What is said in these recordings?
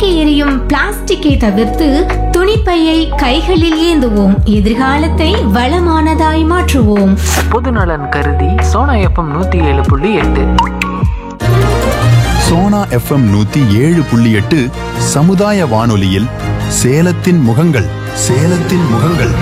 தூக்கி எறியும் பிளாஸ்டிக்கை தவிர்த்து துணிப்பையை கைகளில் ஏந்துவோம் எதிர்காலத்தை வளமானதாய் மாற்றுவோம் பொதுநலன் கருதி சோனா எஃப்எம் நூற்றி ஏழு புள்ளி எட்டு சோனா எஃப்எம் நூத்தி ஏழு புள்ளி எட்டு சமுதாய வானொலியில் சேலத்தின் முகங்கள் சேலத்தின் முகங்கள்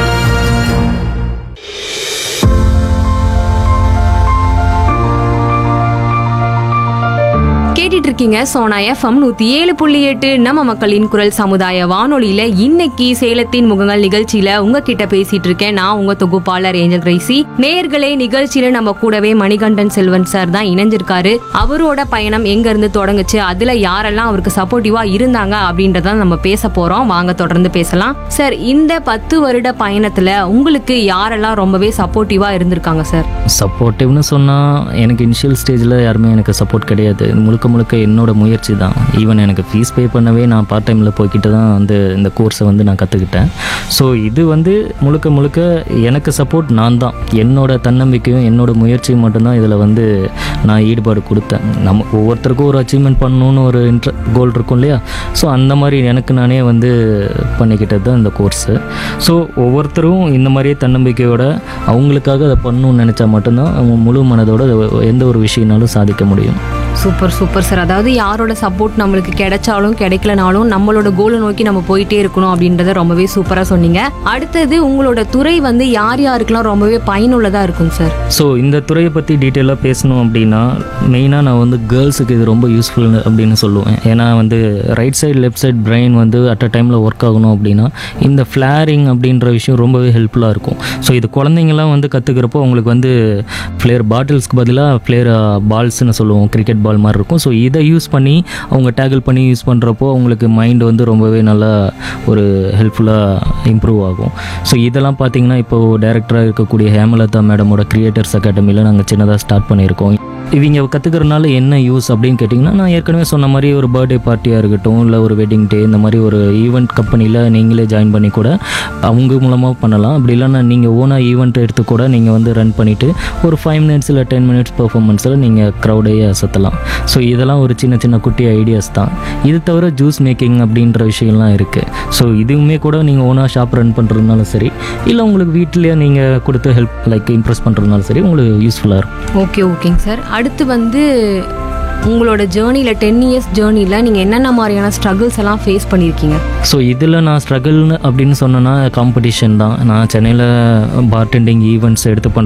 கேட்டுட்டு இருக்கீங்க சோனா எஃப்எம் நூத்தி ஏழு புள்ளி எட்டு நம்ம மக்களின் குரல் சமுதாய வானொலியில இன்னைக்கு சேலத்தின் முகங்கள் நிகழ்ச்சியில உங்ககிட்ட பேசிட்டு இருக்கேன் நான் உங்க தொகுப்பாளர் ஏஞ்சல் கிரைசி நேர்களே நிகழ்ச்சியில நம்ம கூடவே மணிகண்டன் செல்வன் சார் தான் இணைஞ்சிருக்காரு அவரோட பயணம் எங்க இருந்து தொடங்குச்சு அதுல யாரெல்லாம் அவருக்கு சப்போர்ட்டிவா இருந்தாங்க அப்படின்றத நம்ம பேச போறோம் வாங்க தொடர்ந்து பேசலாம் சார் இந்த பத்து வருட பயணத்துல உங்களுக்கு யாரெல்லாம் ரொம்பவே சப்போர்ட்டிவா இருந்திருக்காங்க சார் சப்போர்ட்டிவ்னு சொன்னால் எனக்கு இனிஷியல் ஸ்டேஜில் யாருமே எனக்கு சப்போர்ட் கிடையாது முழுக்க முழுக்க என்னோட முயற்சி தான் ஈவன் எனக்கு ஃபீஸ் பே பண்ணவே நான் பார்ட் டைமில் போய்கிட்டு தான் வந்து இந்த கோர்ஸை வந்து நான் கற்றுக்கிட்டேன் ஸோ இது வந்து முழுக்க முழுக்க எனக்கு சப்போர்ட் நான் தான் என்னோட தன்னம்பிக்கையும் என்னோட முயற்சியும் மட்டும்தான் இதில் வந்து நான் ஈடுபாடு கொடுத்தேன் நம்ம ஒவ்வொருத்தருக்கும் ஒரு அச்சீவ்மெண்ட் பண்ணணும்னு ஒரு இன்ட்ர கோல் இருக்கும் இல்லையா ஸோ அந்த மாதிரி எனக்கு நானே வந்து பண்ணிக்கிட்டது தான் இந்த கோர்ஸு ஸோ ஒவ்வொருத்தரும் இந்த மாதிரியே தன்னம்பிக்கையோட அவங்களுக்காக அதை பண்ணணும்னு நினச்சா மட்டும்தான் அவங்க முழு மனதோட எந்த ஒரு விஷயம்னாலும் சாதிக்க முடியும் சூப்பர் சூப்பர் சார் அதாவது யாரோட சப்போர்ட் நம்மளுக்கு கிடைச்சாலும் கிடைக்கலனாலும் நம்மளோட கோலை நோக்கி நம்ம போயிட்டே இருக்கணும் அப்படின்றத ரொம்பவே சூப்பரா சொன்னீங்க அடுத்தது உங்களோட துறை வந்து யார் யாருக்கெல்லாம் ரொம்பவே பயனுள்ளதா இருக்கும் சார் ஸோ இந்த துறையை பற்றி டீட்டெயிலாக பேசணும் அப்படின்னா மெயினாக நான் வந்து கேர்ள்ஸுக்கு இது ரொம்ப யூஸ்ஃபுல் அப்படின்னு சொல்லுவேன் ஏன்னா வந்து right side left side brain வந்து அட் அ டைமில் ஒர்க் ஆகணும் அப்படின்னா இந்த ஃப்ளேரிங் அப்படின்ற விஷயம் ரொம்பவே ஹெல்ப்ஃபுல்லாக இருக்கும் ஸோ இது குழந்தைங்கலாம் வந்து கற்றுக்கிறப்போ அவங்களுக்கு வந்து ஃப்ளேர் பாட்டில்ஸ்க்கு பதிலாக ஃப்ளேர் பால்ஸ்னு சொல்லுவோம் கிரிக்கெட் பால் மாதிரி இருக்கும் ஸோ இதை யூஸ் பண்ணி அவங்க டேக்கிள் பண்ணி யூஸ் பண்ணுறப்போ அவங்களுக்கு மைண்ட் வந்து ரொம்பவே நல்லா ஒரு ஹெல்ப்ஃபுல்லாக இம்ப்ரூவ் ஆகும் ஸோ இதெல்லாம் பார்த்தீங்கன்னா இப்போது டைரக்டராக இருக்கக்கூடிய ஹேமலதா மேடமோட கிரியேட்டர்ஸ் அகாடமியில் நாங்கள் சின்னதாக ஸ்டார்ட் பண்ணியிருக்கோம் இவங்க கற்றுக்கிறனால என்ன யூஸ் அப்படின்னு கேட்டிங்கன்னா நான் ஏற்கனவே சொன்ன மாதிரி ஒரு பர்த்டே பார்ட்டியாக இருக்கட்டும் இல்லை ஒரு வெட்டிங் டே இந்த மாதிரி ஒரு ஈவெண்ட் கம்பெனியில் நீங்களே ஜாயின் பண்ணி கூட அவங்க மூலமாக பண்ணலாம் அப்படி இல்லைன்னா நீங்கள் ஓனாக ஈவெண்ட் எடுத்து கூட நீங்கள் வந்து ரன் பண்ணிவிட்டு ஒரு ஃபைவ் மினிட்ஸ் இல்லை டென் மினிட்ஸ் பெர்ஃபார்மன்ஸில் நீங்கள் க்ரௌடையே அசத்தலாம் ஸோ இதெல்லாம் ஒரு சின்ன சின்ன குட்டி ஐடியாஸ் தான் இது தவிர ஜூஸ் மேக்கிங் அப்படின்ற விஷயம்லாம் இருக்குது ஸோ இதுவுமே கூட நீங்கள் ஓனாக ஷாப் ரன் பண்ணுறதுனாலும் சரி இல்லை உங்களுக்கு வீட்டிலேயே நீங்கள் கொடுத்து ஹெல்ப் லைக் இம்ப்ரெஸ் பண்ணுறதுனாலும் சரி உங்களுக்கு யூஸ்ஃபுல்லாக இருக்கும் ஓகே ஓகேங்க சார் அடுத்து வந்து உங்களோட ஜேர்னியில் டென் இயர்ஸ் ஜேர்னியில் நீங்கள் என்னென்ன மாதிரியான ஸ்ட்ரகிள்ஸ் எல்லாம் ஃபேஸ் பண்ணியிருக்கீங்க ஸோ இதில் நான் ஸ்ட்ரகிள்னு அப்படின்னு சொன்னேன்னா காம்படிஷன் தான் நான் சென்னையில் பார்டெண்டிங் ஈவெண்ட்ஸ் எடுத்து பண்ணுற